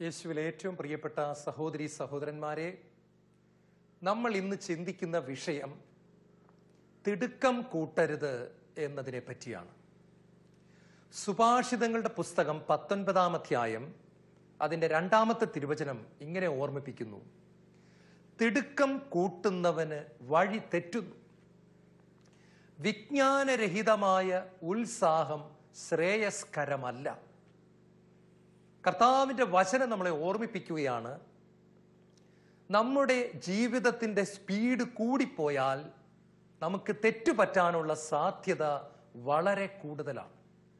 യേശുവിൽ ഏറ്റവും പ്രിയപ്പെട്ട സഹോദരി സഹോദരന്മാരെ നമ്മൾ ഇന്ന് ചിന്തിക്കുന്ന വിഷയം തിടുക്കം കൂട്ടരുത് എന്നതിനെ പറ്റിയാണ് സുഭാഷിതങ്ങളുടെ പുസ്തകം പത്തൊൻപതാം അധ്യായം അതിന്റെ രണ്ടാമത്തെ തിരുവചനം ഇങ്ങനെ ഓർമ്മിപ്പിക്കുന്നു തിടുക്കം കൂട്ടുന്നവന് വഴി തെറ്റുന്നു വിജ്ഞാനരഹിതമായ ഉത്സാഹം ശ്രേയസ്കരമല്ല കർത്താവിന്റെ വചനം നമ്മളെ ഓർമ്മിപ്പിക്കുകയാണ് നമ്മുടെ ജീവിതത്തിന്റെ സ്പീഡ് കൂടിപ്പോയാൽ നമുക്ക് തെറ്റുപറ്റാനുള്ള സാധ്യത വളരെ കൂടുതലാണ്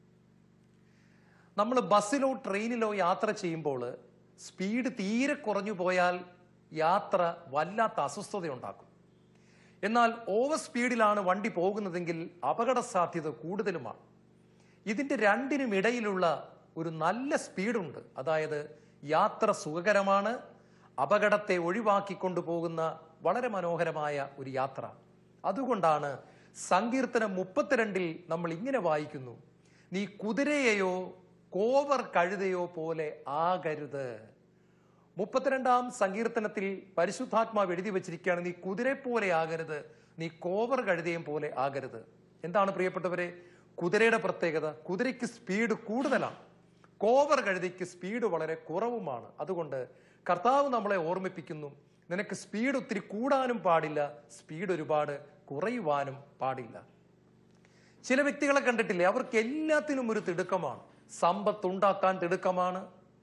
നമ്മൾ ബസ്സിലോ ട്രെയിനിലോ യാത്ര ചെയ്യുമ്പോൾ സ്പീഡ് തീരെ കുറഞ്ഞു പോയാൽ യാത്ര വല്ലാത്ത അസ്വസ്ഥത ഉണ്ടാക്കും എന്നാൽ ഓവർ സ്പീഡിലാണ് വണ്ടി പോകുന്നതെങ്കിൽ അപകട സാധ്യത കൂടുതലുമാണ് ഇതിന്റെ രണ്ടിനും ഇടയിലുള്ള ഒരു നല്ല സ്പീഡുണ്ട് അതായത് യാത്ര സുഖകരമാണ് അപകടത്തെ ഒഴിവാക്കിക്കൊണ്ടു പോകുന്ന വളരെ മനോഹരമായ ഒരു യാത്ര അതുകൊണ്ടാണ് സങ്കീർത്തനം മുപ്പത്തിരണ്ടിൽ നമ്മൾ ഇങ്ങനെ വായിക്കുന്നു നീ കുതിരയെയോ കോവർ കഴുതയോ പോലെ ആകരുത് മുപ്പത്തിരണ്ടാം സങ്കീർത്തനത്തിൽ പരിശുദ്ധാത്മാവ് എഴുതി വെച്ചിരിക്കുകയാണ് നീ കുതിരെ പോലെ ആകരുത് നീ കോവർ കഴുതയും പോലെ ആകരുത് എന്താണ് പ്രിയപ്പെട്ടവരെ കുതിരയുടെ പ്രത്യേകത കുതിരയ്ക്ക് സ്പീഡ് കൂടുതലാണ് കോവർ കഴുതയ്ക്ക് സ്പീഡ് വളരെ കുറവുമാണ് അതുകൊണ്ട് കർത്താവ് നമ്മളെ ഓർമ്മിപ്പിക്കുന്നു നിനക്ക് സ്പീഡ് ഒത്തിരി കൂടാനും പാടില്ല സ്പീഡ് ഒരുപാട് കുറയുവാനും പാടില്ല ചില വ്യക്തികളെ കണ്ടിട്ടില്ലേ അവർക്ക് എല്ലാത്തിനും ഒരു തിടുക്കമാണ് സമ്പത്ത് ഉണ്ടാക്കാൻ തിടുക്കമാണ്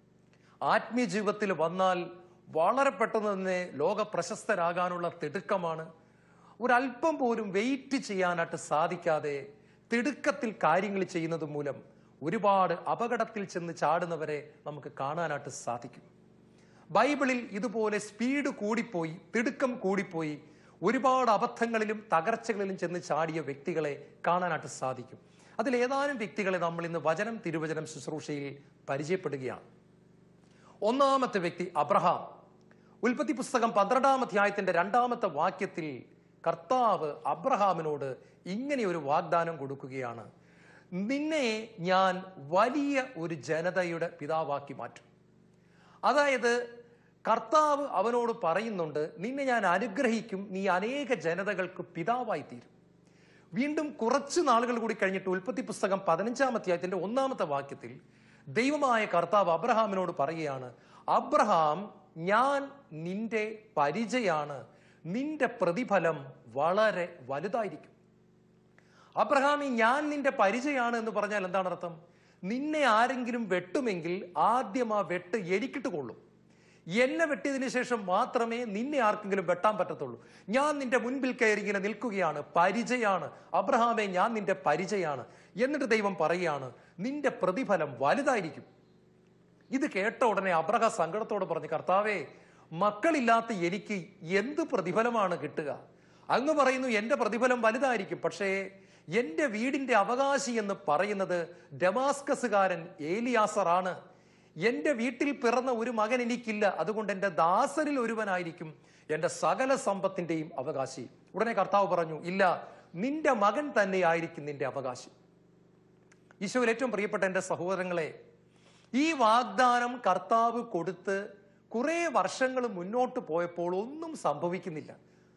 ആത്മീയ ജീവിതത്തിൽ വന്നാൽ വളരെ പെട്ടെന്ന് തന്നെ ലോക പ്രശസ്തരാകാനുള്ള തിടുക്കമാണ് ഒരല്പം പോലും വെയിറ്റ് ചെയ്യാനായിട്ട് സാധിക്കാതെ തിടുക്കത്തിൽ കാര്യങ്ങൾ ചെയ്യുന്നത് മൂലം ഒരുപാട് അപകടത്തിൽ ചെന്ന് ചാടുന്നവരെ നമുക്ക് കാണാനായിട്ട് സാധിക്കും ബൈബിളിൽ ഇതുപോലെ സ്പീഡ് കൂടിപ്പോയി തിടുക്കം കൂടിപ്പോയി ഒരുപാട് അബദ്ധങ്ങളിലും തകർച്ചകളിലും ചെന്ന് ചാടിയ വ്യക്തികളെ കാണാനായിട്ട് സാധിക്കും അതിൽ ഏതാനും വ്യക്തികളെ നമ്മൾ ഇന്ന് വചനം തിരുവചനം ശുശ്രൂഷയിൽ പരിചയപ്പെടുകയാണ് ഒന്നാമത്തെ വ്യക്തി അബ്രഹാം ഉൽപ്പത്തി പുസ്തകം പന്ത്രണ്ടാം അധ്യായത്തിന്റെ രണ്ടാമത്തെ വാക്യത്തിൽ കർത്താവ് അബ്രഹാമിനോട് ഇങ്ങനെ ഒരു വാഗ്ദാനം കൊടുക്കുകയാണ് നിന്നെ ഞാൻ വലിയ ഒരു ജനതയുടെ പിതാവാക്കി മാറ്റും അതായത് കർത്താവ് അവനോട് പറയുന്നുണ്ട് നിന്നെ ഞാൻ അനുഗ്രഹിക്കും നീ അനേക ജനതകൾക്ക് പിതാവായി തീരും വീണ്ടും കുറച്ച് നാളുകൾ കൂടി കഴിഞ്ഞിട്ട് ഉൽപ്പത്തി പുസ്തകം പതിനഞ്ചാം അധ്യായത്തിന്റെ ഒന്നാമത്തെ വാക്യത്തിൽ ദൈവമായ കർത്താവ് അബ്രഹാമിനോട് പറയുകയാണ് അബ്രഹാം ഞാൻ നിന്റെ പരിചയാണ് നിന്റെ പ്രതിഫലം വളരെ വലുതായിരിക്കും അബ്രഹാമി ഞാൻ നിന്റെ പരിചയമാണ് എന്ന് പറഞ്ഞാൽ എന്താണ് അർത്ഥം നിന്നെ ആരെങ്കിലും വെട്ടുമെങ്കിൽ ആദ്യം ആ വെട്ട് എനിക്കിട്ട് കൊള്ളും എന്നെ വെട്ടിയതിനു ശേഷം മാത്രമേ നിന്നെ ആർക്കെങ്കിലും വെട്ടാൻ പറ്റത്തുള്ളൂ ഞാൻ നിന്റെ മുൻപിൽ കയറി ഇങ്ങനെ നിൽക്കുകയാണ് പരിചയാണ് അബ്രഹാമെ ഞാൻ നിന്റെ പരിചയാണ് എന്നിട്ട് ദൈവം പറയുകയാണ് നിന്റെ പ്രതിഫലം വലുതായിരിക്കും ഇത് കേട്ട ഉടനെ അബ്രഹ സങ്കടത്തോട് പറഞ്ഞു കർത്താവേ മക്കളില്ലാത്ത എനിക്ക് എന്ത് പ്രതിഫലമാണ് കിട്ടുക അങ്ങ് പറയുന്നു എന്റെ പ്രതിഫലം വലുതായിരിക്കും പക്ഷേ എന്റെ വീടിന്റെ അവകാശി എന്ന് പറയുന്നത് ഡമാസ്കസുകാരൻ ഏലിയാസറാണ് എന്റെ വീട്ടിൽ പിറന്ന ഒരു മകൻ എനിക്കില്ല അതുകൊണ്ട് എന്റെ ദാസരിൽ ഒരുവനായിരിക്കും എന്റെ സകല സമ്പത്തിന്റെയും അവകാശി ഉടനെ കർത്താവ് പറഞ്ഞു ഇല്ല നിന്റെ മകൻ തന്നെയായിരിക്കും നിന്റെ അവകാശി ഈശോയിൽ ഏറ്റവും പ്രിയപ്പെട്ട എന്റെ സഹോദരങ്ങളെ ഈ വാഗ്ദാനം കർത്താവ് കൊടുത്ത് കുറെ വർഷങ്ങൾ മുന്നോട്ട് പോയപ്പോൾ ഒന്നും സംഭവിക്കുന്നില്ല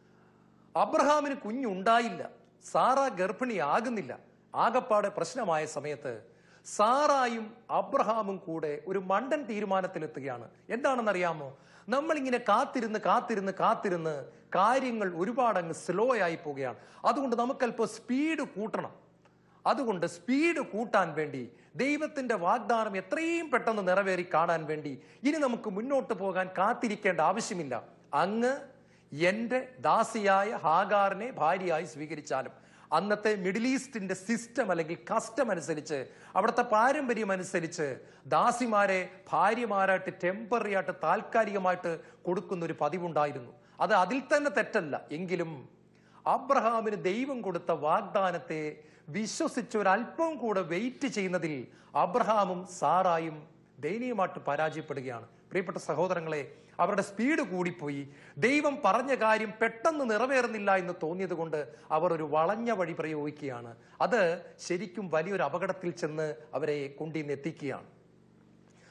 അബ്രഹാമിന് കുഞ്ഞുണ്ടായില്ല സാറ ഗർഭിണിയാകുന്നില്ല ആകപ്പാടെ പ്രശ്നമായ സമയത്ത് സാറായും അബ്രഹാമും കൂടെ ഒരു മണ്ടൻ തീരുമാനത്തിലെത്തുകയാണ് എന്താണെന്നറിയാമോ നമ്മളിങ്ങനെ കാത്തിരുന്ന് കാത്തിരുന്ന് കാത്തിരുന്ന് കാര്യങ്ങൾ ഒരുപാട് അങ്ങ് സ്ലോ ആയി പോവുകയാണ് അതുകൊണ്ട് നമുക്കല്പം സ്പീഡ് കൂട്ടണം അതുകൊണ്ട് സ്പീഡ് കൂട്ടാൻ വേണ്ടി ദൈവത്തിന്റെ വാഗ്ദാനം എത്രയും പെട്ടെന്ന് നിറവേറി കാണാൻ വേണ്ടി ഇനി നമുക്ക് മുന്നോട്ട് പോകാൻ കാത്തിരിക്കേണ്ട ആവശ്യമില്ല അങ്ങ് എന്റെ ദാസിയായ ഹാഗാറിനെ ഭാര്യയായി സ്വീകരിച്ചാലും അന്നത്തെ മിഡിൽ ഈസ്റ്റിന്റെ സിസ്റ്റം അല്ലെങ്കിൽ കസ്റ്റം അനുസരിച്ച് അവിടുത്തെ പാരമ്പര്യം അനുസരിച്ച് ദാസിമാരെ ഭാര്യമാരായിട്ട് ടെമ്പററി ആയിട്ട് താൽക്കാലികമായിട്ട് കൊടുക്കുന്ന ഒരു പതിവുണ്ടായിരുന്നു അത് അതിൽ തന്നെ തെറ്റല്ല എങ്കിലും അബ്രഹാമിന് ദൈവം കൊടുത്ത വാഗ്ദാനത്തെ വിശ്വസിച്ച് ഒരല്പം കൂടെ വെയിറ്റ് ചെയ്യുന്നതിൽ അബ്രഹാമും സാറായും ദയനീയമായിട്ട് പരാജയപ്പെടുകയാണ് പ്രിയപ്പെട്ട സഹോദരങ്ങളെ അവരുടെ സ്പീഡ് കൂടിപ്പോയി ദൈവം പറഞ്ഞ കാര്യം പെട്ടെന്ന് നിറവേറുന്നില്ല എന്ന് തോന്നിയത് കൊണ്ട് അവർ ഒരു വളഞ്ഞ വഴി പ്രയോഗിക്കുകയാണ് അത് ശരിക്കും വലിയൊരു അപകടത്തിൽ ചെന്ന് അവരെ കൊണ്ടിന്ന് എത്തിക്കുകയാണ്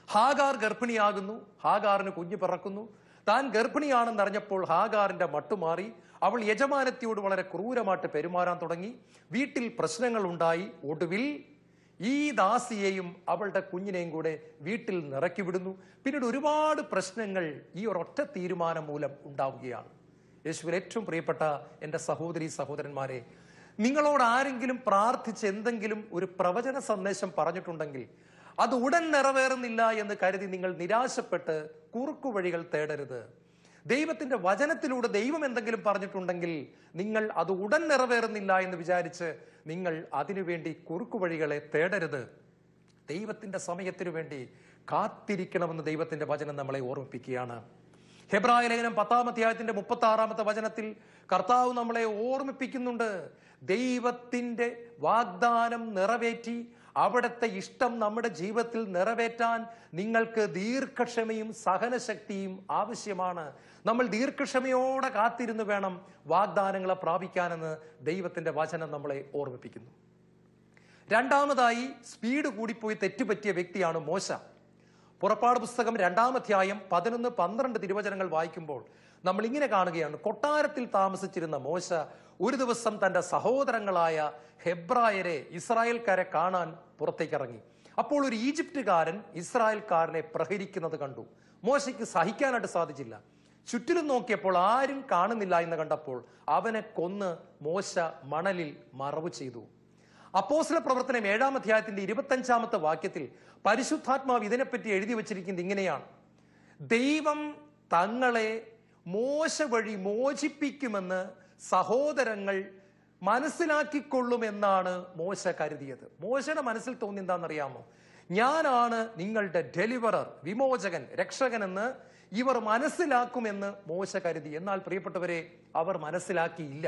ഹാഗാർ ഗർഭിണിയാകുന്നു ഹാഗാറിന് കുഞ്ഞ് പിറക്കുന്നു താൻ ഗർഭിണിയാണെന്നറിഞ്ഞപ്പോൾ ഹാഗാറിന്റെ മട്ടുമാറി അവൾ യജമാനത്തിയോട് വളരെ ക്രൂരമായിട്ട് പെരുമാറാൻ തുടങ്ങി വീട്ടിൽ പ്രശ്നങ്ങൾ ഉണ്ടായി ഒടുവിൽ ഈ ദാസിയെയും അവളുടെ കുഞ്ഞിനെയും കൂടെ വീട്ടിൽ നിറക്കി വിടുന്നു പിന്നീട് ഒരുപാട് പ്രശ്നങ്ങൾ ഈ ഒരൊറ്റ തീരുമാനം മൂലം ഉണ്ടാവുകയാണ് യേശുവിൽ ഏറ്റവും പ്രിയപ്പെട്ട എൻ്റെ സഹോദരി സഹോദരന്മാരെ നിങ്ങളോട് ആരെങ്കിലും പ്രാർത്ഥിച്ച് എന്തെങ്കിലും ഒരു പ്രവചന സന്ദേശം പറഞ്ഞിട്ടുണ്ടെങ്കിൽ അത് ഉടൻ നിറവേറുന്നില്ല എന്ന് കരുതി നിങ്ങൾ നിരാശപ്പെട്ട് കുറുക്കു വഴികൾ തേടരുത് ദൈവത്തിന്റെ വചനത്തിലൂടെ ദൈവം എന്തെങ്കിലും പറഞ്ഞിട്ടുണ്ടെങ്കിൽ നിങ്ങൾ അത് ഉടൻ നിറവേറുന്നില്ല എന്ന് വിചാരിച്ച് നിങ്ങൾ അതിനുവേണ്ടി കുറുക്കു വഴികളെ തേടരുത് ദൈവത്തിന്റെ സമയത്തിനു വേണ്ടി കാത്തിരിക്കണമെന്ന് ദൈവത്തിന്റെ വചനം നമ്മളെ ഓർമ്മിപ്പിക്കുകയാണ് ഹെബ്രായ ലേഖനം പത്താം അധ്യായത്തിന്റെ മുപ്പത്തി ആറാമത്തെ വചനത്തിൽ കർത്താവ് നമ്മളെ ഓർമ്മിപ്പിക്കുന്നുണ്ട് ദൈവത്തിന്റെ വാഗ്ദാനം നിറവേറ്റി അവിടുത്തെ ഇഷ്ടം നമ്മുടെ ജീവിതത്തിൽ നിറവേറ്റാൻ നിങ്ങൾക്ക് ദീർഘക്ഷമയും സഹനശക്തിയും ആവശ്യമാണ് നമ്മൾ ദീർഘക്ഷമയോടെ കാത്തിരുന്ന് വേണം വാഗ്ദാനങ്ങളെ പ്രാപിക്കാനെന്ന് ദൈവത്തിന്റെ വചനം നമ്മളെ ഓർമ്മിപ്പിക്കുന്നു രണ്ടാമതായി സ്പീഡ് കൂടിപ്പോയി തെറ്റുപറ്റിയ വ്യക്തിയാണ് മോശ പുറപ്പാട് പുസ്തകം രണ്ടാം അധ്യായം പതിനൊന്ന് പന്ത്രണ്ട് തിരുവചനങ്ങൾ വായിക്കുമ്പോൾ നമ്മൾ ഇങ്ങനെ കാണുകയാണ് കൊട്ടാരത്തിൽ താമസിച്ചിരുന്ന മോശ ഒരു ദിവസം തന്റെ സഹോദരങ്ങളായ ഹെബ്രായരെ ഇസ്രായേൽക്കാരെ കാണാൻ പുറത്തേക്കിറങ്ങി അപ്പോൾ ഒരു ഈജിപ്തുകാരൻ ഇസ്രായേൽക്കാരനെ പ്രഹരിക്കുന്നത് കണ്ടു മോശയ്ക്ക് സഹിക്കാനായിട്ട് സാധിച്ചില്ല ചുറ്റിലും നോക്കിയപ്പോൾ ആരും കാണുന്നില്ല എന്ന് കണ്ടപ്പോൾ അവനെ കൊന്ന് മോശ മണലിൽ മറവ് ചെയ്തു അപ്പോസ്ല പ്രവർത്തനം ഏഴാം അധ്യായത്തിന്റെ ഇരുപത്തഞ്ചാമത്തെ വാക്യത്തിൽ പരിശുദ്ധാത്മാവ് ഇതിനെപ്പറ്റി എഴുതി വച്ചിരിക്കുന്നത് ഇങ്ങനെയാണ് ദൈവം തങ്ങളെ മോശ വഴി മോചിപ്പിക്കുമെന്ന് സഹോദരങ്ങൾ മനസ്സിലാക്കിക്കൊള്ളുമെന്നാണ് മോശ കരുതിയത് മോശയുടെ മനസ്സിൽ തോന്നി എന്താണെന്നറിയാമോ ഞാനാണ് നിങ്ങളുടെ ഡെലിവറർ വിമോചകൻ രക്ഷകൻ എന്ന് ഇവർ മനസ്സിലാക്കുമെന്ന് മോശ കരുതി എന്നാൽ പ്രിയപ്പെട്ടവരെ അവർ മനസ്സിലാക്കിയില്ല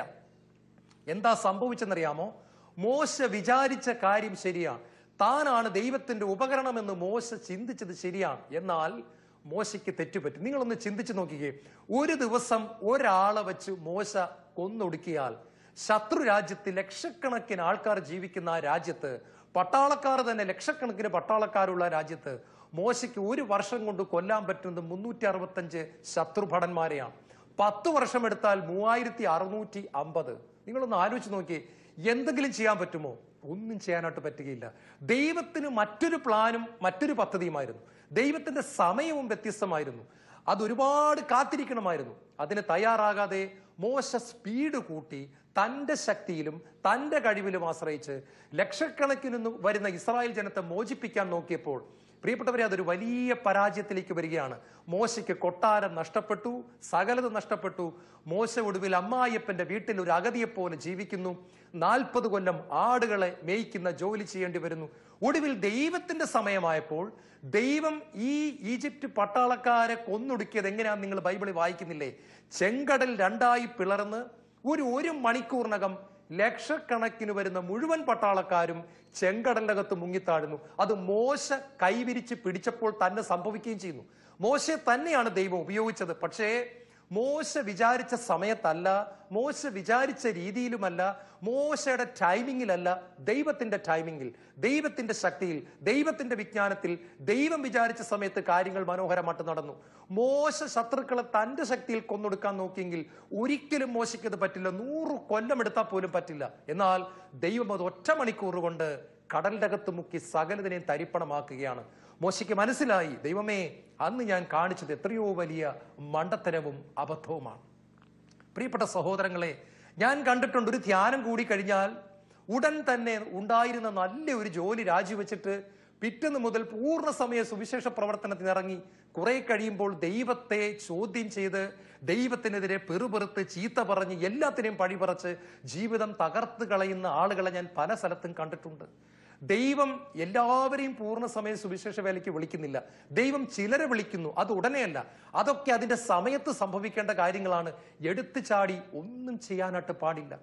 എന്താ സംഭവിച്ചെന്നറിയാമോ മോശ വിചാരിച്ച കാര്യം ശരിയാണ് താനാണ് ദൈവത്തിന്റെ ഉപകരണമെന്ന് മോശ ചിന്തിച്ചത് ശരിയാണ് എന്നാൽ മോശയ്ക്ക് തെറ്റുപറ്റി നിങ്ങളൊന്ന് ചിന്തിച്ചു നോക്കിക്കേ ഒരു ദിവസം ഒരാളെ വെച്ച് മോശ കൊന്നൊടുക്കിയാൽ ശത്രു രാജ്യത്ത് ലക്ഷക്കണക്കിന് ആൾക്കാർ ജീവിക്കുന്ന ആ രാജ്യത്ത് പട്ടാളക്കാർ തന്നെ ലക്ഷക്കണക്കിന് പട്ടാളക്കാരുള്ള രാജ്യത്ത് മോശയ്ക്ക് ഒരു വർഷം കൊണ്ട് കൊല്ലാൻ പറ്റുന്നത് മുന്നൂറ്റി അറുപത്തഞ്ച് ശത്രുഭടന്മാരെയാണ് പത്ത് വർഷം എടുത്താൽ മൂവായിരത്തി അറുന്നൂറ്റി അമ്പത് നിങ്ങളൊന്ന് ആലോചിച്ച് നോക്കി എന്തെങ്കിലും ചെയ്യാൻ പറ്റുമോ ഒന്നും ചെയ്യാനായിട്ട് പറ്റുകയില്ല ദൈവത്തിന് മറ്റൊരു പ്ലാനും മറ്റൊരു പദ്ധതിയുമായിരുന്നു ദൈവത്തിന്റെ സമയവും വ്യത്യസ്തമായിരുന്നു അത് ഒരുപാട് കാത്തിരിക്കണമായിരുന്നു അതിന് തയ്യാറാകാതെ മോശ സ്പീഡ് കൂട്ടി തന്റെ ശക്തിയിലും തന്റെ കഴിവിലും ആശ്രയിച്ച് ലക്ഷക്കണക്കിന് വരുന്ന ഇസ്രായേൽ ജനത്തെ മോചിപ്പിക്കാൻ നോക്കിയപ്പോൾ പ്രിയപ്പെട്ടവരെ അതൊരു വലിയ പരാജയത്തിലേക്ക് വരികയാണ് മോശയ്ക്ക് കൊട്ടാരം നഷ്ടപ്പെട്ടു സകലത് നഷ്ടപ്പെട്ടു മോശ ഒടുവിൽ അമ്മായിയപ്പന്റെ വീട്ടിൽ ഒരു അഗതിയെപ്പോലെ ജീവിക്കുന്നു നാൽപ്പത് കൊല്ലം ആടുകളെ മേയ്ക്കുന്ന ജോലി ചെയ്യേണ്ടി വരുന്നു ഒടുവിൽ ദൈവത്തിന്റെ സമയമായപ്പോൾ ദൈവം ഈ ഈജിപ്റ്റ് പട്ടാളക്കാരെ കൊന്നൊടുക്കിയത് എങ്ങനെയാന്ന് നിങ്ങൾ ബൈബിളിൽ വായിക്കുന്നില്ലേ ചെങ്കടൽ രണ്ടായി പിളർന്ന് ഒരു ഒരു മണിക്കൂറിനകം ലക്ഷക്കണക്കിന് വരുന്ന മുഴുവൻ പട്ടാളക്കാരും ചെങ്കടലിന്റെ അകത്ത് മുങ്ങിത്താഴുന്നു അത് മോശ കൈവിരിച്ച് പിടിച്ചപ്പോൾ തന്നെ സംഭവിക്കുകയും ചെയ്യുന്നു മോശയെ തന്നെയാണ് ദൈവം ഉപയോഗിച്ചത് പക്ഷേ മോശ വിചാരിച്ച സമയത്തല്ല മോശ വിചാരിച്ച രീതിയിലുമല്ല മോശയുടെ ടൈമിങ്ങിലല്ല ദൈവത്തിന്റെ ടൈമിങ്ങിൽ ദൈവത്തിന്റെ ശക്തിയിൽ ദൈവത്തിന്റെ വിജ്ഞാനത്തിൽ ദൈവം വിചാരിച്ച സമയത്ത് കാര്യങ്ങൾ മനോഹരമായിട്ട് നടന്നു മോശ ശത്രുക്കളെ തന്റെ ശക്തിയിൽ കൊന്നൊടുക്കാൻ നോക്കിയെങ്കിൽ ഒരിക്കലും മോശയ്ക്ക് അത് പറ്റില്ല നൂറ് കൊല്ലം എടുത്താൽ പോലും പറ്റില്ല എന്നാൽ ദൈവം അത് ഒറ്റ മണിക്കൂർ കൊണ്ട് കടലിന്റെ അകത്ത് മുക്കി സകലതിനെയും തരിപ്പണമാക്കുകയാണ് മോശയ്ക്ക് മനസ്സിലായി ദൈവമേ അന്ന് ഞാൻ കാണിച്ചത് എത്രയോ വലിയ മണ്ടത്തരവും അബദ്ധവുമാണ് പ്രിയപ്പെട്ട സഹോദരങ്ങളെ ഞാൻ കണ്ടിട്ടുണ്ട് ഒരു ധ്യാനം കൂടി കഴിഞ്ഞാൽ ഉടൻ തന്നെ ഉണ്ടായിരുന്ന നല്ല ഒരു ജോലി രാജിവെച്ചിട്ട് പിറ്റേന്ന് മുതൽ പൂർണ്ണ സമയ സുവിശേഷ പ്രവർത്തനത്തിന് ഇറങ്ങി കുറെ കഴിയുമ്പോൾ ദൈവത്തെ ചോദ്യം ചെയ്ത് ദൈവത്തിനെതിരെ പെറുപെറുത്ത് ചീത്ത പറഞ്ഞ് എല്ലാത്തിനെയും പഴിപറച്ച് ജീവിതം തകർത്ത് കളയുന്ന ആളുകളെ ഞാൻ പല സ്ഥലത്തും കണ്ടിട്ടുണ്ട് ദൈവം എല്ലാവരെയും പൂർണ്ണ സമയം സുവിശേഷ വേലയ്ക്ക് വിളിക്കുന്നില്ല ദൈവം ചിലരെ വിളിക്കുന്നു അത് ഉടനെയല്ല അതൊക്കെ അതിന്റെ സമയത്ത് സംഭവിക്കേണ്ട കാര്യങ്ങളാണ് എടുത്തു ചാടി ഒന്നും ചെയ്യാനായിട്ട് പാടില്ല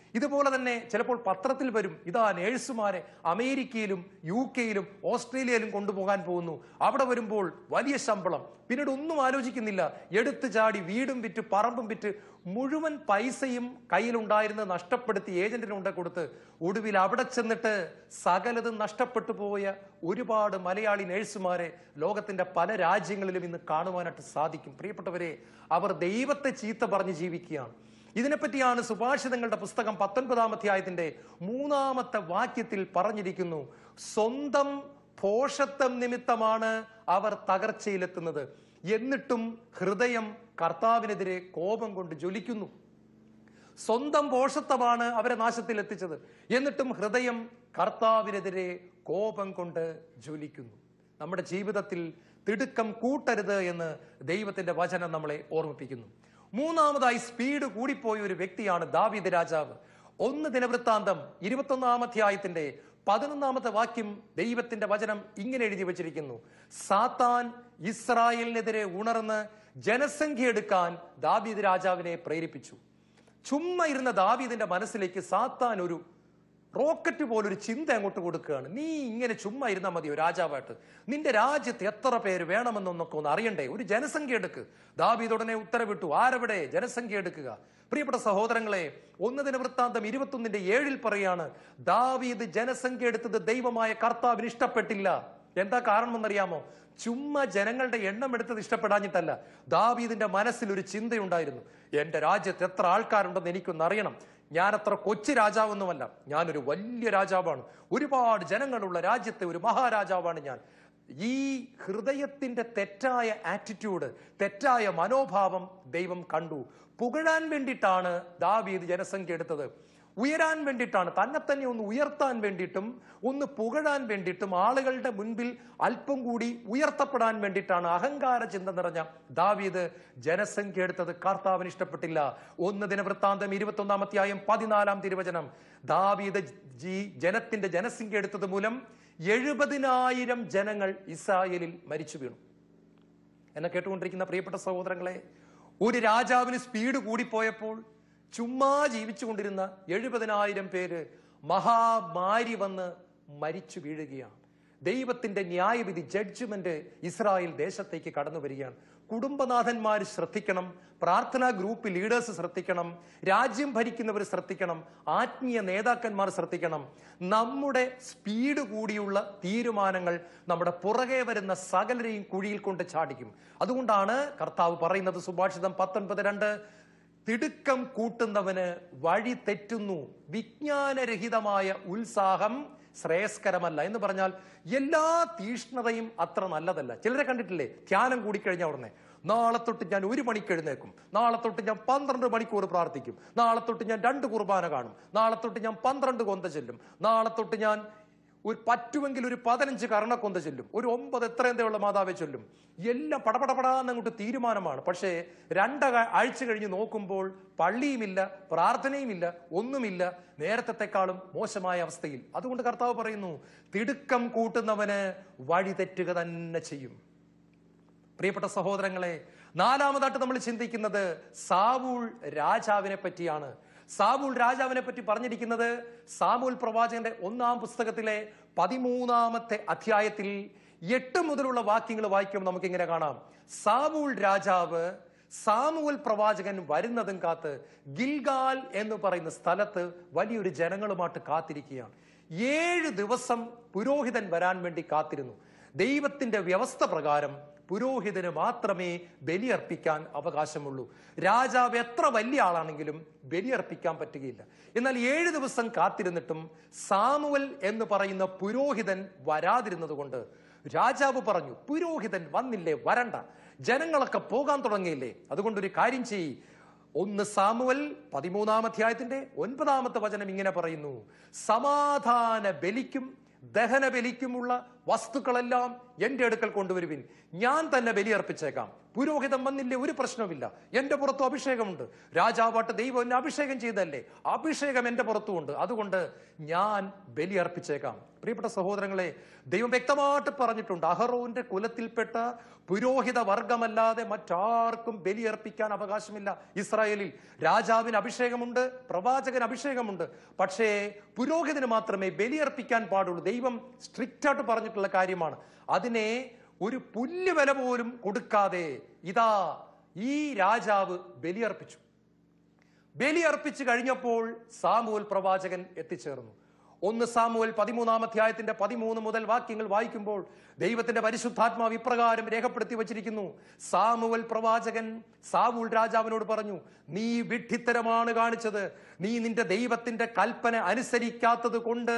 ഇതുപോലെ തന്നെ ചിലപ്പോൾ പത്രത്തിൽ വരും ഇതാ നേഴ്സുമാരെ അമേരിക്കയിലും യു കെയിലും ഓസ്ട്രേലിയയിലും കൊണ്ടുപോകാൻ പോകുന്നു അവിടെ വരുമ്പോൾ വലിയ ശമ്പളം പിന്നീട് ഒന്നും ആലോചിക്കുന്നില്ല എടുത്തു ചാടി വീടും വിറ്റ് പറമ്പും വിറ്റ് മുഴുവൻ പൈസയും കയ്യിലുണ്ടായിരുന്ന് നഷ്ടപ്പെടുത്തി ഏജന്റിന് കൊണ്ടേ കൊടുത്ത് ഒടുവിൽ അവിടെ ചെന്നിട്ട് സകലതും നഷ്ടപ്പെട്ടു പോയ ഒരുപാട് മലയാളി നേഴ്സുമാരെ ലോകത്തിന്റെ പല രാജ്യങ്ങളിലും ഇന്ന് കാണുവാനായിട്ട് സാധിക്കും പ്രിയപ്പെട്ടവരെ അവർ ദൈവത്തെ ചീത്ത പറഞ്ഞ് ജീവിക്കുകയാണ് ഇതിനെപ്പറ്റിയാണ് സുഭാഷിതങ്ങളുടെ പുസ്തകം പത്തൊൻപതാം അധ്യായത്തിന്റെ മൂന്നാമത്തെ വാക്യത്തിൽ പറഞ്ഞിരിക്കുന്നു സ്വന്തം പോഷത്വം നിമിത്തമാണ് അവർ തകർച്ചയിലെത്തുന്നത് എന്നിട്ടും ഹൃദയം കർത്താവിനെതിരെ കോപം കൊണ്ട് ജ്വലിക്കുന്നു സ്വന്തം പോഷത്വമാണ് അവരെ നാശത്തിൽ എത്തിച്ചത് എന്നിട്ടും ഹൃദയം കർത്താവിനെതിരെ കോപം കൊണ്ട് ജ്വലിക്കുന്നു നമ്മുടെ ജീവിതത്തിൽ തിടുക്കം കൂട്ടരുത് എന്ന് ദൈവത്തിന്റെ വചനം നമ്മളെ ഓർമ്മിപ്പിക്കുന്നു മൂന്നാമതായി സ്പീഡ് കൂടിപ്പോയ ഒരു വ്യക്തിയാണ് ദാവീദ് രാജാവ് ഒന്ന് ദിനവൃത്താന്തം ഇരുപത്തൊന്നാം അധ്യായത്തിന്റെ പതിനൊന്നാമത്തെ വാക്യം ദൈവത്തിന്റെ വചനം ഇങ്ങനെ എഴുതി വച്ചിരിക്കുന്നു സാത്താൻ ഇസ്രായേലിനെതിരെ ഉണർന്ന് ജനസംഖ്യ എടുക്കാൻ ദാവീദ് രാജാവിനെ പ്രേരിപ്പിച്ചു ചുമ്മാ ഇരുന്ന ദാവീദിന്റെ മനസ്സിലേക്ക് സാത്താൻ ഒരു റോക്കറ്റ് പോലൊരു ചിന്ത അങ്ങോട്ട് കൊടുക്കുകയാണ് നീ ഇങ്ങനെ ചുമ്മാ ഇരുന്നാൽ മതിയോ രാജാവായിട്ട് നിന്റെ രാജ്യത്ത് എത്ര പേര് വേണമെന്നൊന്നൊക്കെ ഒന്ന് അറിയണ്ടേ ഒരു ജനസംഖ്യ എടുക്ക് ദാവീദ് ഉടനെ ഉത്തരവിട്ടു ആരവിടെ ജനസംഖ്യ എടുക്കുക പ്രിയപ്പെട്ട സഹോദരങ്ങളെ ഒന്ന് ദിന വൃത്താന്തം ഇരുപത്തൊന്നിന്റെ ഏഴിൽ പറയാണ് ദാവീദ് ജനസംഖ്യ എടുത്തത് ദൈവമായ കർത്താവിന് ഇഷ്ടപ്പെട്ടില്ല എന്താ കാരണമെന്നറിയാമോ ചുമ്മാ ജനങ്ങളുടെ എണ്ണം എടുത്തത് ഇഷ്ടപ്പെടാഞ്ഞിട്ടല്ല ദാവീദിന്റെ മനസ്സിൽ ഒരു ചിന്തയുണ്ടായിരുന്നു എന്റെ രാജ്യത്ത് എത്ര ആൾക്കാരുണ്ടെന്ന് എനിക്കൊന്ന് അറിയണം ഞാൻ അത്ര കൊച്ചു രാജാവൊന്നുമല്ല ഞാനൊരു വലിയ രാജാവാണ് ഒരുപാട് ജനങ്ങളുള്ള രാജ്യത്തെ ഒരു മഹാരാജാവാണ് ഞാൻ ഈ ഹൃദയത്തിന്റെ തെറ്റായ ആറ്റിറ്റ്യൂഡ് തെറ്റായ മനോഭാവം ദൈവം കണ്ടു പുകഴാൻ വേണ്ടിയിട്ടാണ് ദാവീദ് ജനസംഖ്യ എടുത്തത് ഉയരാൻ വേണ്ടിയിട്ടാണ് തന്നെ തന്നെ ഒന്ന് ഉയർത്താൻ വേണ്ടിയിട്ടും ഒന്ന് പുകഴാൻ വേണ്ടിയിട്ടും ആളുകളുടെ മുൻപിൽ അല്പം കൂടി ഉയർത്തപ്പെടാൻ വേണ്ടിയിട്ടാണ് അഹങ്കാര ചിന്ത നിറഞ്ഞ ദാവീദ് ജനസംഖ്യ എടുത്തത് കർത്താവിന് ഇഷ്ടപ്പെട്ടില്ല ഒന്ന് ദിനവൃത്താന്തം ഇരുപത്തൊന്നാം അധ്യായം പതിനാലാം തിരുവചനം ദാവീദ് ജി ജനത്തിന്റെ ജനസംഖ്യ എടുത്തത് മൂലം എഴുപതിനായിരം ജനങ്ങൾ ഇസ്രായേലിൽ മരിച്ചു വീണു എന്നെ കേട്ടുകൊണ്ടിരിക്കുന്ന പ്രിയപ്പെട്ട സഹോദരങ്ങളെ ഒരു രാജാവിന് സ്പീഡ് കൂടിപ്പോയപ്പോൾ ചുമ്മാ ജീവിച്ചുകൊണ്ടിരുന്ന എഴുപതിനായിരം പേര് മഹാമാരി വന്ന് മരിച്ചു വീഴുകയാണ് ദൈവത്തിന്റെ ന്യായവിധി ജഡ്ജ്മെന്റ് ഇസ്രായേൽ ദേശത്തേക്ക് കടന്നു വരികയാണ് കുടുംബനാഥന്മാർ ശ്രദ്ധിക്കണം പ്രാർത്ഥനാ ഗ്രൂപ്പ് ലീഡേഴ്സ് ശ്രദ്ധിക്കണം രാജ്യം ഭരിക്കുന്നവർ ശ്രദ്ധിക്കണം ആത്മീയ നേതാക്കന്മാർ ശ്രദ്ധിക്കണം നമ്മുടെ സ്പീഡ് കൂടിയുള്ള തീരുമാനങ്ങൾ നമ്മുടെ പുറകെ വരുന്ന സകലരെയും കുഴിയിൽ കൊണ്ട് ചാടിക്കും അതുകൊണ്ടാണ് കർത്താവ് പറയുന്നത് സുഭാഷിതം പത്തൊൻപത് രണ്ട് തിടുക്കം കൂട്ടുന്നവന് വഴി തെറ്റുന്നു വിജ്ഞാനരഹിതമായ ഉത്സാഹം ശ്രേയസ്കരമല്ല എന്ന് പറഞ്ഞാൽ എല്ലാ തീഷ്ണതയും അത്ര നല്ലതല്ല ചിലരെ കണ്ടിട്ടില്ലേ ധ്യാനം കൂടിക്കഴിഞ്ഞ ഉടനെ നാളെ തൊട്ട് ഞാൻ ഒരു മണിക്ക് എഴുന്നേക്കും നാളെ തൊട്ട് ഞാൻ പന്ത്രണ്ട് മണിക്കൂർ പ്രാർത്ഥിക്കും നാളെ തൊട്ട് ഞാൻ രണ്ട് കുർബാന കാണും നാളെ തൊട്ട് ഞാൻ പന്ത്രണ്ട് കൊന്ത ചെല്ലും നാളെ തൊട്ട് ഞാൻ ഒരു പറ്റുമെങ്കിൽ ഒരു പതിനഞ്ച് കർണക്കൊന്ത ചൊല്ലും ഒരു ഒമ്പത് എത്രയെന്തയുള്ള മാതാവെ ചൊല്ലും എല്ലാം പടപടപടാന്ന് അങ്ങോട്ട് തീരുമാനമാണ് പക്ഷേ രണ്ട ആഴ്ച കഴിഞ്ഞ് നോക്കുമ്പോൾ പള്ളിയുമില്ല പ്രാർത്ഥനയുമില്ല ഒന്നുമില്ല നേരത്തെക്കാളും മോശമായ അവസ്ഥയിൽ അതുകൊണ്ട് കർത്താവ് പറയുന്നു തിടുക്കം കൂട്ടുന്നവന് വഴി തെറ്റുക തന്നെ ചെയ്യും പ്രിയപ്പെട്ട സഹോദരങ്ങളെ നാലാമതായിട്ട് നമ്മൾ ചിന്തിക്കുന്നത് സാവൂൾ രാജാവിനെ പറ്റിയാണ് സാമൂൽ രാജാവിനെ പറ്റി പറഞ്ഞിരിക്കുന്നത് സാമൂൽ പ്രവാചകന്റെ ഒന്നാം പുസ്തകത്തിലെ പതിമൂന്നാമത്തെ അധ്യായത്തിൽ എട്ട് മുതലുള്ള വാക്യങ്ങൾ വായിക്കുമ്പോൾ നമുക്കിങ്ങനെ കാണാം സാമൂൽ രാജാവ് സാമുവൽ പ്രവാചകൻ വരുന്നതും കാത്ത് ഗിൽഗാൽ എന്ന് പറയുന്ന സ്ഥലത്ത് വലിയൊരു ജനങ്ങളുമായിട്ട് കാത്തിരിക്കുകയാണ് ഏഴ് ദിവസം പുരോഹിതൻ വരാൻ വേണ്ടി കാത്തിരുന്നു ദൈവത്തിന്റെ വ്യവസ്ഥ പ്രകാരം പുരോഹിതന് മാത്രമേ ബലിയർപ്പിക്കാൻ അവകാശമുള്ളൂ രാജാവ് എത്ര വലിയ ആളാണെങ്കിലും ബലിയർപ്പിക്കാൻ പറ്റുകയില്ല എന്നാൽ ഏഴ് ദിവസം കാത്തിരുന്നിട്ടും സാമുവൽ എന്ന് പറയുന്ന പുരോഹിതൻ വരാതിരുന്നത് കൊണ്ട് രാജാവ് പറഞ്ഞു പുരോഹിതൻ വന്നില്ലേ വരണ്ട ജനങ്ങളൊക്കെ പോകാൻ തുടങ്ങിയില്ലേ അതുകൊണ്ട് ഒരു കാര്യം ചെയ്യ് ഒന്ന് സാമുവൽ പതിമൂന്നാം അധ്യായത്തിന്റെ ഒൻപതാമത്തെ വചനം ഇങ്ങനെ പറയുന്നു സമാധാന ബലിക്കും ദഹന ബലിക്കുമുള്ള വസ്തുക്കളെല്ലാം എന്റെ അടുക്കൽ കൊണ്ടുവരുവിൻ ഞാൻ തന്നെ ബലിയർപ്പിച്ചേക്കാം പുരോഹിതം വന്നില്ലേ ഒരു പ്രശ്നവുമില്ല എന്റെ പുറത്തും അഭിഷേകമുണ്ട് രാജാവാട്ട് ദൈവം എന്നെ അഭിഷേകം ചെയ്തല്ലേ അഭിഷേകം എന്റെ പുറത്തുമുണ്ട് അതുകൊണ്ട് ഞാൻ ബലിയർപ്പിച്ചേക്കാം പ്രിയപ്പെട്ട സഹോദരങ്ങളെ ദൈവം വ്യക്തമായിട്ട് പറഞ്ഞിട്ടുണ്ട് അഹറോന്റെ കുലത്തിൽപ്പെട്ട പുരോഹിത വർഗമല്ലാതെ മറ്റാർക്കും ബലിയർപ്പിക്കാൻ അവകാശമില്ല ഇസ്രായേലിൽ രാജാവിന് അഭിഷേകമുണ്ട് പ്രവാചകന് അഭിഷേകമുണ്ട് പക്ഷേ പുരോഹിതന് മാത്രമേ ബലിയർപ്പിക്കാൻ പാടുള്ളൂ ദൈവം സ്ട്രിക്റ്റ് ആയിട്ട് പറഞ്ഞിട്ടുള്ള കാര്യമാണ് അതിനെ ഒരു പുല്ല് വില പോലും കൊടുക്കാതെ ഇതാ ഈ രാജാവ് ബലിയർപ്പിച്ചു ബലിയർപ്പിച്ചു കഴിഞ്ഞപ്പോൾ സാമുവൽ പ്രവാചകൻ എത്തിച്ചേർന്നു ഒന്ന് സാമുവൽ പതിമൂന്നാം അധ്യായത്തിന്റെ പതിമൂന്ന് മുതൽ വാക്യങ്ങൾ വായിക്കുമ്പോൾ ദൈവത്തിന്റെ പരിശുദ്ധാത്മാവ് ഇപ്രകാരം രേഖപ്പെടുത്തി വച്ചിരിക്കുന്നു സാമുവൽ പ്രവാചകൻ സാവൂൾ രാജാവിനോട് പറഞ്ഞു നീ വിഡ്ഢിത്തരമാണ് കാണിച്ചത് നീ നിന്റെ ദൈവത്തിന്റെ കൽപ്പന അനുസരിക്കാത്തത് കൊണ്ട്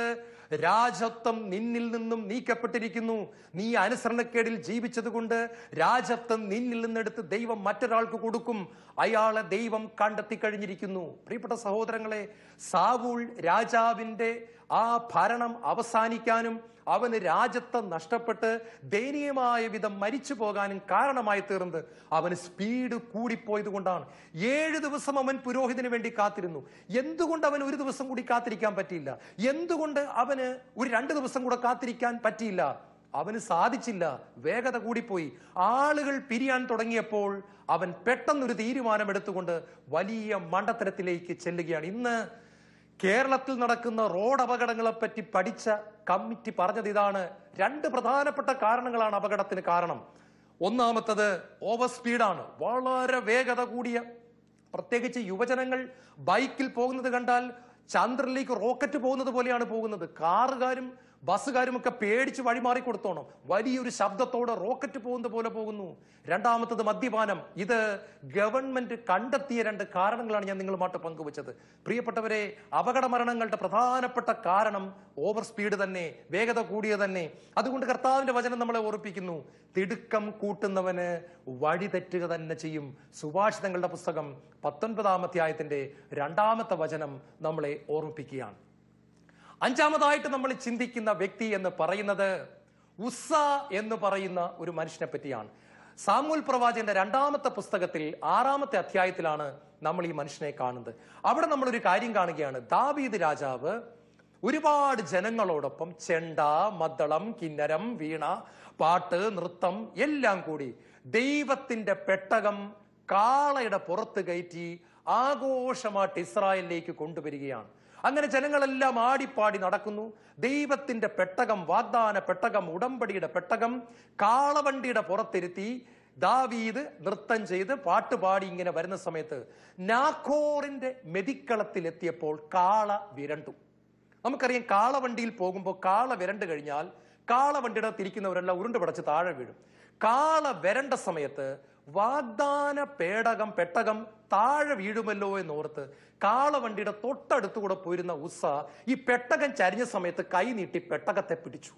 രാജത്വം നിന്നിൽ നിന്നും നീക്കപ്പെട്ടിരിക്കുന്നു നീ അനുസരണക്കേടിൽ ജീവിച്ചത് കൊണ്ട് രാജത്വം നിന്നിൽ നിന്നെടുത്ത് ദൈവം മറ്റൊരാൾക്ക് കൊടുക്കും അയാളെ ദൈവം കണ്ടെത്തി കഴിഞ്ഞിരിക്കുന്നു പ്രിയപ്പെട്ട സഹോദരങ്ങളെ സാവൂൾ രാജാവിന്റെ ആ ഭരണം അവസാനിക്കാനും അവന് രാജ്യത്വം നഷ്ടപ്പെട്ട് ദയനീയമായ വിധം മരിച്ചു പോകാനും കാരണമായി തീർന്നത് അവന് സ്പീഡ് കൂടിപ്പോയത് കൊണ്ടാണ് ഏഴ് ദിവസം അവൻ പുരോഹിതന് വേണ്ടി കാത്തിരുന്നു എന്തുകൊണ്ട് അവൻ ഒരു ദിവസം കൂടി കാത്തിരിക്കാൻ പറ്റിയില്ല എന്തുകൊണ്ട് അവന് ഒരു രണ്ട് ദിവസം കൂടെ കാത്തിരിക്കാൻ പറ്റിയില്ല അവന് സാധിച്ചില്ല വേഗത കൂടിപ്പോയി ആളുകൾ പിരിയാൻ തുടങ്ങിയപ്പോൾ അവൻ പെട്ടെന്നൊരു തീരുമാനമെടുത്തുകൊണ്ട് വലിയ മണ്ടത്തരത്തിലേക്ക് ചെല്ലുകയാണ് ഇന്ന് കേരളത്തിൽ നടക്കുന്ന റോഡ് അപകടങ്ങളെ പറ്റി പഠിച്ച കമ്മിറ്റി പറഞ്ഞത് ഇതാണ് രണ്ട് പ്രധാനപ്പെട്ട കാരണങ്ങളാണ് അപകടത്തിന് കാരണം ഒന്നാമത്തത് ഓവർ സ്പീഡാണ് വളരെ വേഗത കൂടിയ പ്രത്യേകിച്ച് യുവജനങ്ങൾ ബൈക്കിൽ പോകുന്നത് കണ്ടാൽ ചന്ദ്രനിലേക്ക് റോക്കറ്റ് പോകുന്നത് പോലെയാണ് പോകുന്നത് കാറുകാരും ബസ്സുകാരും ഒക്കെ പേടിച്ച് വഴിമാറി കൊടുത്തോണം വലിയൊരു ശബ്ദത്തോടെ റോക്കറ്റ് പോകുന്നത് പോലെ പോകുന്നു രണ്ടാമത്തത് മദ്യപാനം ഇത് ഗവൺമെന്റ് കണ്ടെത്തിയ രണ്ട് കാരണങ്ങളാണ് ഞാൻ നിങ്ങളുമായിട്ട് പങ്കുവച്ചത് പ്രിയപ്പെട്ടവരെ അപകട മരണങ്ങളുടെ പ്രധാനപ്പെട്ട കാരണം ഓവർ സ്പീഡ് തന്നെ വേഗത കൂടിയ തന്നെ അതുകൊണ്ട് കർത്താവിന്റെ വചനം നമ്മളെ ഓർപ്പിക്കുന്നു തിടുക്കം കൂട്ടുന്നവന് വഴി തെറ്റുക തന്നെ ചെയ്യും സുഭാഷിതങ്ങളുടെ പുസ്തകം പത്തൊൻപതാം അധ്യായത്തിന്റെ രണ്ടാമത്തെ വചനം നമ്മളെ ഓർമ്മിപ്പിക്കുകയാണ് അഞ്ചാമതായിട്ട് നമ്മൾ ചിന്തിക്കുന്ന വ്യക്തി എന്ന് പറയുന്നത് ഉസ എന്ന് പറയുന്ന ഒരു മനുഷ്യനെ പറ്റിയാണ് സാമൂൽ പ്രവാചകന്റെ രണ്ടാമത്തെ പുസ്തകത്തിൽ ആറാമത്തെ അധ്യായത്തിലാണ് നമ്മൾ ഈ മനുഷ്യനെ കാണുന്നത് അവിടെ നമ്മൾ ഒരു കാര്യം കാണുകയാണ് ദാവീദ് രാജാവ് ഒരുപാട് ജനങ്ങളോടൊപ്പം ചെണ്ട മദ്ദളം കിന്നരം വീണ പാട്ട് നൃത്തം എല്ലാം കൂടി ദൈവത്തിന്റെ പെട്ടകം കാളയുടെ പുറത്ത് കയറ്റി ആഘോഷമായിട്ട് ഇസ്രായേലിലേക്ക് കൊണ്ടുവരികയാണ് അങ്ങനെ ജനങ്ങളെല്ലാം ആടിപ്പാടി നടക്കുന്നു ദൈവത്തിന്റെ പെട്ടകം വാഗ്ദാന പെട്ടകം ഉടമ്പടിയുടെ പെട്ടകം കാളവണ്ടിയുടെ പുറത്തിരുത്തി ദാവീദ് നൃത്തം ചെയ്ത് പാട്ടുപാടി ഇങ്ങനെ വരുന്ന സമയത്ത് നാഖോറിന്റെ മെതിക്കളത്തിൽ എത്തിയപ്പോൾ കാള വിരണ്ടു നമുക്കറിയാം കാളവണ്ടിയിൽ പോകുമ്പോൾ കാള വിരണ്ടു കഴിഞ്ഞാൽ കാളവണ്ടിയുടെ തിരിക്കുന്നവരെല്ലാം ഉരുണ്ട് പടച്ച് താഴെ വീഴും കാള വരണ്ട സമയത്ത് വാഗ്ദാന പേടകം പെട്ടകം താഴെ വീഴുമല്ലോ എന്നോർത്ത് കാളവണ്ടിയുടെ തൊട്ടടുത്തുകൂടെ പോയിരുന്ന ഉസ ഈ പെട്ടകം ചരിഞ്ഞ സമയത്ത് കൈ നീട്ടി പെട്ടകത്തെ പിടിച്ചു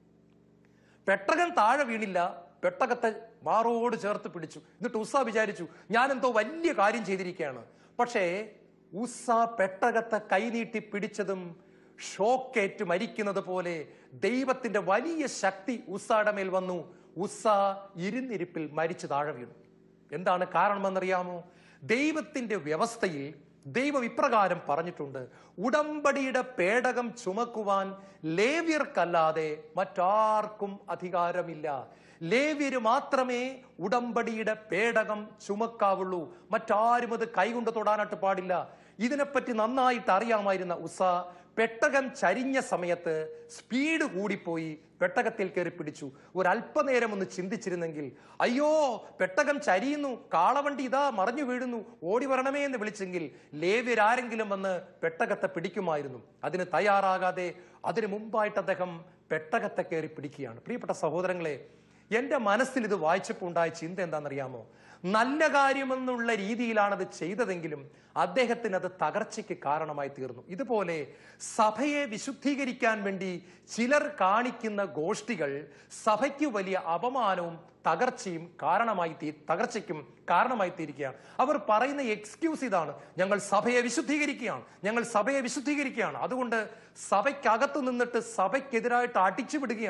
പെട്ടകം താഴെ വീണില്ല പെട്ടകത്തെ മാറോട് ചേർത്ത് പിടിച്ചു എന്നിട്ട് ഉസ വിചാരിച്ചു ഞാൻ എന്തോ വലിയ കാര്യം ചെയ്തിരിക്കുകയാണ് പക്ഷേ ഉസ പെട്ടകത്തെ കൈനീട്ടി പിടിച്ചതും ഷോക്കേറ്റ് മരിക്കുന്നത് പോലെ ദൈവത്തിന്റെ വലിയ ശക്തി ഉസയുടെ മേൽ വന്നു ഉസ ഇരുന്നിരിപ്പിൽ മരിച്ചു താഴെ വീണു എന്താണ് കാരണമെന്നറിയാമോ ദൈവത്തിന്റെ വ്യവസ്ഥയിൽ ദൈവം ഇപ്രകാരം പറഞ്ഞിട്ടുണ്ട് ഉടമ്പടിയുടെ പേടകം ചുമക്കുവാൻ ലേവ്യർക്കല്ലാതെ മറ്റാർക്കും അധികാരമില്ല ലേവ്യര് മാത്രമേ ഉടമ്പടിയുടെ പേടകം ചുമക്കാവുള്ളൂ മറ്റാരും അത് കൈകൊണ്ട് തൊടാനായിട്ട് പാടില്ല ഇതിനെപ്പറ്റി നന്നായിട്ട് അറിയാമായിരുന്ന ഉസ പെട്ടകം ചരിഞ്ഞ സമയത്ത് സ്പീഡ് കൂടിപ്പോയി പെട്ടകത്തിൽ കയറി പിടിച്ചു ഒരല്പനേരം ഒന്ന് ചിന്തിച്ചിരുന്നെങ്കിൽ അയ്യോ പെട്ടകം ചരിയുന്നു കാളവണ്ടി ഇതാ മറിഞ്ഞു വീഴുന്നു ഓടി വരണമേ എന്ന് വിളിച്ചെങ്കിൽ ലേവ്യരാരെങ്കിലും വന്ന് പെട്ടകത്തെ പിടിക്കുമായിരുന്നു അതിന് തയ്യാറാകാതെ അതിനു മുമ്പായിട്ട് അദ്ദേഹം പെട്ടകത്തെ കയറി പിടിക്കുകയാണ് പ്രിയപ്പെട്ട സഹോദരങ്ങളെ എന്റെ മനസ്സിൽ ഇത് വായിച്ചപ്പോൾ ഉണ്ടായ ചിന്ത എന്താണെന്നറിയാമോ നല്ല കാര്യമെന്നുള്ള രീതിയിലാണ് അത് ചെയ്തതെങ്കിലും അദ്ദേഹത്തിന് അത് തകർച്ചയ്ക്ക് കാരണമായി തീർന്നു ഇതുപോലെ സഭയെ വിശുദ്ധീകരിക്കാൻ വേണ്ടി ചിലർ കാണിക്കുന്ന ഗോഷ്ഠികൾ സഭയ്ക്ക് വലിയ അപമാനവും തകർച്ചയും കാരണമായി തീ തകർച്ചയ്ക്കും കാരണമായി തീരുകയാണ് അവർ പറയുന്ന എക്സ്ക്യൂസ് ഇതാണ് ഞങ്ങൾ സഭയെ വിശുദ്ധീകരിക്കുകയാണ് ഞങ്ങൾ സഭയെ വിശുദ്ധീകരിക്കുകയാണ് അതുകൊണ്ട് സഭയ്ക്കകത്ത് നിന്നിട്ട് സഭയ്ക്കെതിരായിട്ട് അടിച്ചു വിടുകയാണ്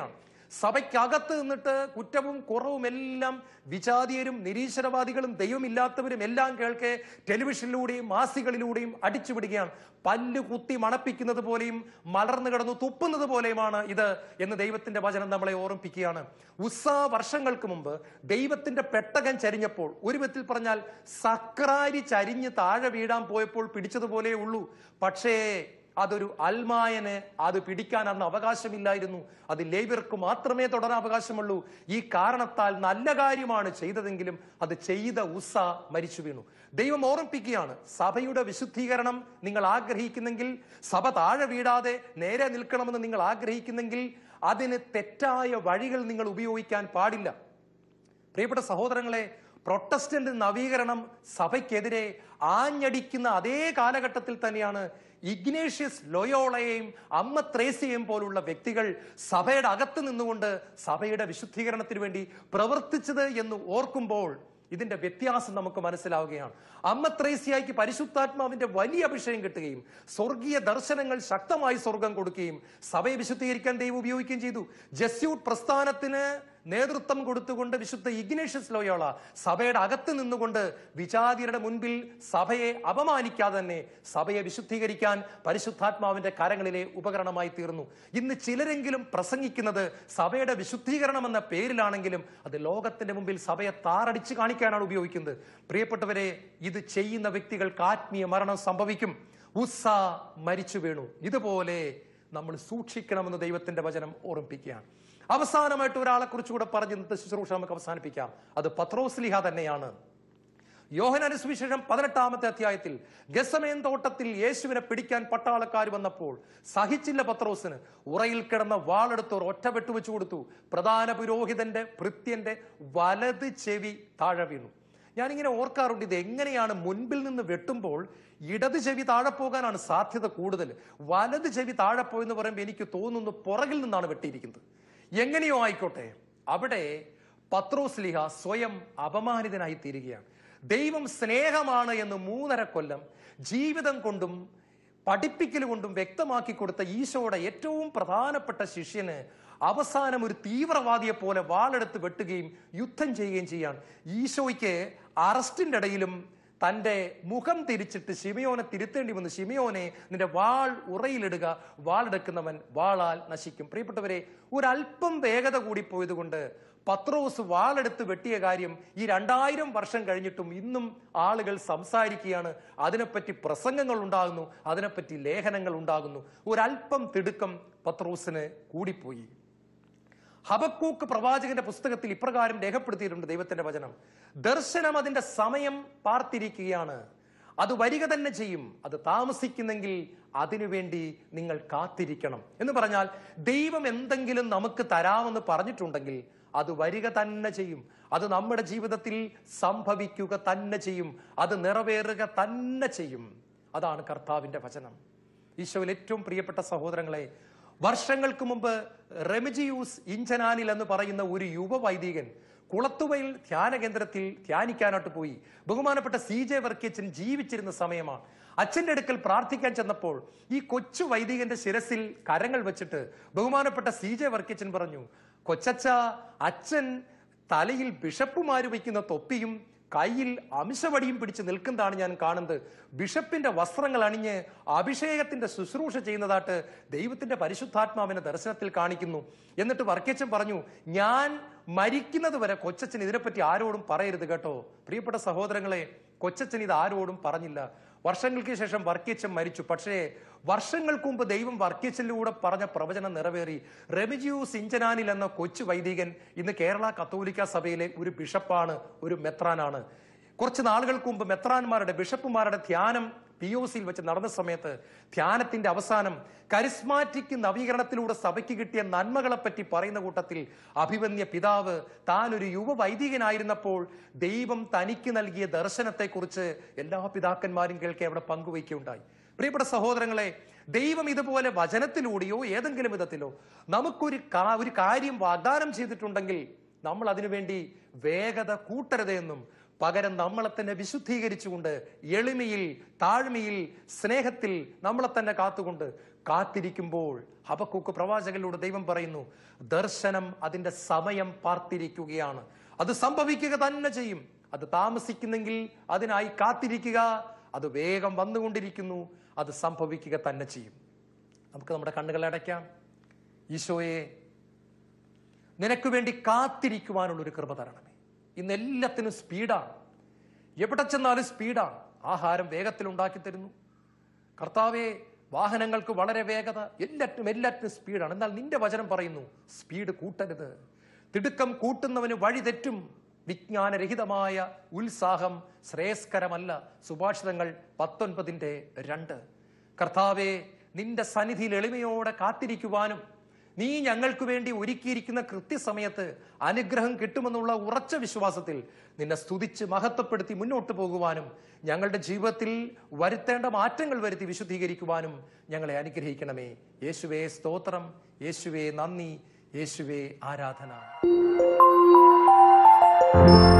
സഭയ്ക്കകത്ത് നിന്നിട്ട് കുറ്റവും കുറവും എല്ലാം വിജാതീയരും നിരീശ്വരവാദികളും ദൈവമില്ലാത്തവരും എല്ലാം കേൾക്കെ ടെലിവിഷനിലൂടെയും മാസികളിലൂടെയും അടിച്ചുവിടുകയാണ് പല്ല് കുത്തി മണപ്പിക്കുന്നത് പോലെയും മലർന്നു കിടന്നു തുപ്പുന്നത് പോലെയുമാണ് ഇത് എന്ന് ദൈവത്തിന്റെ വചനം നമ്മളെ ഓർമ്മിപ്പിക്കുകയാണ് ഉത്സാ വർഷങ്ങൾക്ക് മുമ്പ് ദൈവത്തിന്റെ പെട്ടകം ചരിഞ്ഞപ്പോൾ ഒരു വിധത്തിൽ പറഞ്ഞാൽ സക്രാരി ചരിഞ്ഞ് താഴെ വീഴാൻ പോയപ്പോൾ പിടിച്ചതുപോലെ ഉള്ളൂ പക്ഷേ അതൊരു അൽമായന് അത് പിടിക്കാൻ അന്ന് അവകാശമില്ലായിരുന്നു അത് ലേവ്യർക്ക് മാത്രമേ തുടരാൻ അവകാശമുള്ളൂ ഈ കാരണത്താൽ നല്ല കാര്യമാണ് ചെയ്തതെങ്കിലും അത് ചെയ്ത ഉസ മരിച്ചു വീണു ദൈവം ഓർമ്മിപ്പിക്കുകയാണ് സഭയുടെ വിശുദ്ധീകരണം നിങ്ങൾ ആഗ്രഹിക്കുന്നെങ്കിൽ സഭ താഴെ വീഴാതെ നേരെ നിൽക്കണമെന്ന് നിങ്ങൾ ആഗ്രഹിക്കുന്നെങ്കിൽ അതിന് തെറ്റായ വഴികൾ നിങ്ങൾ ഉപയോഗിക്കാൻ പാടില്ല പ്രിയപ്പെട്ട സഹോദരങ്ങളെ പ്രൊട്ടസ്റ്റന്റ് നവീകരണം സഭയ്ക്കെതിരെ ആഞ്ഞടിക്കുന്ന അതേ കാലഘട്ടത്തിൽ തന്നെയാണ് ഇഗ്നേഷ്യസ് ലൊയോളയെയും അമ്മ ത്രേസ്യയും പോലുള്ള വ്യക്തികൾ സഭയുടെ അകത്ത് നിന്നുകൊണ്ട് സഭയുടെ വിശുദ്ധീകരണത്തിന് വേണ്ടി പ്രവർത്തിച്ചത് എന്ന് ഓർക്കുമ്പോൾ ഇതിന്റെ വ്യത്യാസം നമുക്ക് മനസ്സിലാവുകയാണ് അമ്മ ത്രേസ്യായിക്ക് പരിശുദ്ധാത്മാവിന്റെ വലിയ അഭിഷേകം കിട്ടുകയും സ്വർഗീയ ദർശനങ്ങൾ ശക്തമായി സ്വർഗം കൊടുക്കുകയും സഭയെ വിശുദ്ധീകരിക്കാൻ ദൈവം ഉപയോഗിക്കുകയും ചെയ്തു ജസ്യൂട്ട് പ്രസ്ഥാനത്തിന് നേതൃത്വം കൊടുത്തുകൊണ്ട് വിശുദ്ധ ഇഗ്നേഷ്യസ് ലോയോള സഭയുടെ അകത്ത് നിന്നുകൊണ്ട് വിചാതിയുടെ മുൻപിൽ സഭയെ അപമാനിക്കാതെ തന്നെ സഭയെ വിശുദ്ധീകരിക്കാൻ പരിശുദ്ധാത്മാവിന്റെ കരങ്ങളിലെ ഉപകരണമായി തീർന്നു ഇന്ന് ചിലരെങ്കിലും പ്രസംഗിക്കുന്നത് സഭയുടെ വിശുദ്ധീകരണം എന്ന പേരിലാണെങ്കിലും അത് ലോകത്തിന്റെ മുമ്പിൽ സഭയെ താറടിച്ച് കാണിക്കാനാണ് ഉപയോഗിക്കുന്നത് പ്രിയപ്പെട്ടവരെ ഇത് ചെയ്യുന്ന വ്യക്തികൾക്ക് ആത്മീയ മരണം സംഭവിക്കും ഉസ്സ മരിച്ചു വീണു ഇതുപോലെ നമ്മൾ സൂക്ഷിക്കണമെന്ന് ദൈവത്തിന്റെ വചനം ഓർമ്മിപ്പിക്കുകയാണ് അവസാനമായിട്ട് ഒരാളെ കുറിച്ചുകൂടെ പറഞ്ഞ് ഇന്നത്തെ ശുശ്രൂഷ നമുക്ക് അവസാനിപ്പിക്കാം അത് പത്രോസ്ലിഹ തന്നെയാണ് യോഹനാന സുവിശേഷം പതിനെട്ടാമത്തെ അധ്യായത്തിൽ ഗസമേൻ തോട്ടത്തിൽ യേശുവിനെ പിടിക്കാൻ പട്ടാളക്കാർ വന്നപ്പോൾ സഹിച്ചില്ല പത്രോസിന് ഉറയിൽ കിടന്ന വാളെടുത്ത് ഒറ്റ വെട്ടുവെച്ചു കൊടുത്തു പ്രധാന പുരോഹിതന്റെ ഭൃത്യന്റെ വലത് ചെവി താഴെ വീണു ഞാനിങ്ങനെ ഓർക്കാറുണ്ട് ഇത് എങ്ങനെയാണ് മുൻപിൽ നിന്ന് വെട്ടുമ്പോൾ ഇടത് ചെവി താഴെ പോകാനാണ് സാധ്യത കൂടുതൽ വലത് ചെവി താഴെ പോയെന്ന് പറയുമ്പോൾ എനിക്ക് തോന്നുന്നു പുറകിൽ നിന്നാണ് വെട്ടിയിരിക്കുന്നത് എങ്ങനെയോ ആയിക്കോട്ടെ അവിടെ പത്രോസ്ലിഹ സ്വയം അപമാനിതനായി തീരുകയാണ് ദൈവം സ്നേഹമാണ് എന്ന് മൂന്നര കൊല്ലം ജീവിതം കൊണ്ടും പഠിപ്പിക്കൽ കൊണ്ടും വ്യക്തമാക്കി കൊടുത്ത ഈശോയുടെ ഏറ്റവും പ്രധാനപ്പെട്ട ശിഷ്യന് അവസാനം ഒരു തീവ്രവാദിയെ പോലെ വാളെടുത്ത് വെട്ടുകയും യുദ്ധം ചെയ്യുകയും ചെയ്യാണ് ഈശോയ്ക്ക് അറസ്റ്റിന്റെ ഇടയിലും തന്റെ മുഖം തിരിച്ചിട്ട് ശിമയോനെ തിരുത്തേണ്ടി വന്നു ശിമയോനെ നിന്റെ വാൾ ഉറയിലിടുക വാളെടുക്കുന്നവൻ വാളാൽ നശിക്കും പ്രിയപ്പെട്ടവരെ ഒരല്പം വേഗത കൂടി പോയതുകൊണ്ട് പത്രോസ് വാളെടുത്ത് വെട്ടിയ കാര്യം ഈ രണ്ടായിരം വർഷം കഴിഞ്ഞിട്ടും ഇന്നും ആളുകൾ സംസാരിക്കുകയാണ് അതിനെപ്പറ്റി പ്രസംഗങ്ങൾ ഉണ്ടാകുന്നു അതിനെപ്പറ്റി ലേഖനങ്ങൾ ഉണ്ടാകുന്നു ഒരല്പം തിടുക്കം പത്രോസിന് കൂടിപ്പോയി ഹബക്കൂക്ക് പ്രവാചകന്റെ പുസ്തകത്തിൽ ഇപ്രകാരം രേഖപ്പെടുത്തിയിട്ടുണ്ട് ദൈവത്തിന്റെ വചനം ദർശനം അതിന്റെ സമയം പാർത്തിരിക്കുകയാണ് അത് വരിക തന്നെ ചെയ്യും അത് താമസിക്കുന്നെങ്കിൽ അതിനുവേണ്ടി നിങ്ങൾ കാത്തിരിക്കണം എന്ന് പറഞ്ഞാൽ ദൈവം എന്തെങ്കിലും നമുക്ക് തരാമെന്ന് പറഞ്ഞിട്ടുണ്ടെങ്കിൽ അത് വരിക തന്നെ ചെയ്യും അത് നമ്മുടെ ജീവിതത്തിൽ സംഭവിക്കുക തന്നെ ചെയ്യും അത് നിറവേറുക തന്നെ ചെയ്യും അതാണ് കർത്താവിന്റെ വചനം ഈശോയിൽ ഏറ്റവും പ്രിയപ്പെട്ട സഹോദരങ്ങളെ വർഷങ്ങൾക്ക് മുമ്പ് റെമിജിയൂസ് ഇഞ്ചനാനിൽ എന്ന് പറയുന്ന ഒരു യുവ വൈദികൻ കുളത്തുവയിൽ ധ്യാന കേന്ദ്രത്തിൽ ധ്യാനിക്കാനായിട്ട് പോയി ബഹുമാനപ്പെട്ട സി ജെ വർക്കിയച്ചൻ ജീവിച്ചിരുന്ന സമയമാണ് അച്ഛന്റെ അടുക്കൽ പ്രാർത്ഥിക്കാൻ ചെന്നപ്പോൾ ഈ കൊച്ചു വൈദികന്റെ ശിരസിൽ കരങ്ങൾ വെച്ചിട്ട് ബഹുമാനപ്പെട്ട സി ജെ വർക്കിയച്ചൻ പറഞ്ഞു കൊച്ചച്ച അച്ഛൻ തലയിൽ ബിഷപ്പുമാര് വയ്ക്കുന്ന തൊപ്പിയും കയ്യിൽ അംശവടിയും പിടിച്ച് നിൽക്കുന്നതാണ് ഞാൻ കാണുന്നത് ബിഷപ്പിന്റെ വസ്ത്രങ്ങൾ അണിഞ്ഞ് അഭിഷേകത്തിന്റെ ശുശ്രൂഷ ചെയ്യുന്നതായിട്ട് ദൈവത്തിന്റെ പരിശുദ്ധാത്മാവിനെ ദർശനത്തിൽ കാണിക്കുന്നു എന്നിട്ട് വർക്കേച്ചൻ പറഞ്ഞു ഞാൻ മരിക്കുന്നത് വരെ കൊച്ചച്ഛൻ ഇതിനെപ്പറ്റി ആരോടും പറയരുത് കേട്ടോ പ്രിയപ്പെട്ട സഹോദരങ്ങളെ കൊച്ചച്ഛൻ ഇത് ആരോടും പറഞ്ഞില്ല വർഷങ്ങൾക്ക് ശേഷം വർക്കേച്ചൻ മരിച്ചു പക്ഷേ വർഷങ്ങൾക്ക് മുമ്പ് ദൈവം വർക്കേച്ചനിലൂടെ പറഞ്ഞ പ്രവചനം നിറവേറി റെമിജിയൂസ് ഇഞ്ചനാനിൽ എന്ന കൊച്ചു വൈദികൻ ഇന്ന് കേരള കത്തോലിക്ക സഭയിലെ ഒരു ബിഷപ്പാണ് ഒരു മെത്രാനാണ് കുറച്ച് നാളുകൾക്ക് മുമ്പ് മെത്രാന്മാരുടെ ബിഷപ്പുമാരുടെ ധ്യാനം പി ഒ സിയിൽ വെച്ച് നടന്ന സമയത്ത് ധ്യാനത്തിന്റെ അവസാനം കരിസ്മാറ്റിക് നവീകരണത്തിലൂടെ സഭയ്ക്ക് കിട്ടിയ നന്മകളെ പറ്റി പറയുന്ന കൂട്ടത്തിൽ അഭിമന്യ പിതാവ് താൻ ഒരു യുവ വൈദികനായിരുന്നപ്പോൾ ദൈവം തനിക്ക് നൽകിയ ദർശനത്തെക്കുറിച്ച് എല്ലാ പിതാക്കന്മാരും കേൾക്കെ അവിടെ പങ്കുവയ്ക്കുകയുണ്ടായി പ്രിയപ്പെട്ട സഹോദരങ്ങളെ ദൈവം ഇതുപോലെ വചനത്തിലൂടെയോ ഏതെങ്കിലും വിധത്തിലോ നമുക്കൊരു കാ- ഒരു കാര്യം വാഗ്ദാനം ചെയ്തിട്ടുണ്ടെങ്കിൽ നമ്മൾ അതിനുവേണ്ടി വേഗത കൂട്ടരുത് എന്നും പകരം നമ്മളെ തന്നെ വിശുദ്ധീകരിച്ചുകൊണ്ട് എളിമയിൽ താഴ്മയിൽ സ്നേഹത്തിൽ നമ്മളെ തന്നെ കാത്തുകൊണ്ട് കാത്തിരിക്കുമ്പോൾ ഹബക്കൂക്ക് പ്രവാചകനിലൂടെ ദൈവം പറയുന്നു ദർശനം അതിന്റെ സമയം പാർത്തിരിക്കുകയാണ് അത് സംഭവിക്കുക തന്നെ ചെയ്യും അത് താമസിക്കുന്നെങ്കിൽ അതിനായി കാത്തിരിക്കുക അത് വേഗം വന്നുകൊണ്ടിരിക്കുന്നു അത് സംഭവിക്കുക തന്നെ ചെയ്യും നമുക്ക് നമ്മുടെ കണ്ണുകൾ അടയ്ക്കാം ഈശോയെ നിനക്ക് വേണ്ടി കാത്തിരിക്കുവാനുള്ള ഒരു കൃപ തരണമേ ഇന്ന് എല്ലാത്തിനും സ്പീഡാണ് എവിടെ ചെന്നാലും സ്പീഡാണ് ആഹാരം വേഗത്തിൽ ഉണ്ടാക്കി തരുന്നു കർത്താവെ വാഹനങ്ങൾക്ക് വളരെ വേഗത എല്ലാറ്റിനും എല്ലാറ്റിനും സ്പീഡാണ് എന്നാൽ നിന്റെ വചനം പറയുന്നു സ്പീഡ് കൂട്ടരുത് തിടുക്കം കൂട്ടുന്നവന് വഴി തെറ്റും വിജ്ഞാനരഹിതമായ ഉത്സാഹം ശ്രേയസ്കരമല്ല സുഭാഷിതങ്ങൾ പത്തൊൻപതിൻ്റെ രണ്ട് കർത്താവെ നിന്റെ സന്നിധിയിൽ എളിമയോടെ കാത്തിരിക്കുവാനും നീ ഞങ്ങൾക്ക് വേണ്ടി ഒരുക്കിയിരിക്കുന്ന കൃത്യസമയത്ത് അനുഗ്രഹം കിട്ടുമെന്നുള്ള ഉറച്ച വിശ്വാസത്തിൽ നിന്നെ സ്തുതിച്ച് മഹത്വപ്പെടുത്തി മുന്നോട്ട് പോകുവാനും ഞങ്ങളുടെ ജീവിതത്തിൽ വരുത്തേണ്ട മാറ്റങ്ങൾ വരുത്തി വിശുദ്ധീകരിക്കുവാനും ഞങ്ങളെ അനുഗ്രഹിക്കണമേ യേശുവേ സ്തോത്രം യേശുവേ നന്ദി യേശുവേ ആരാധന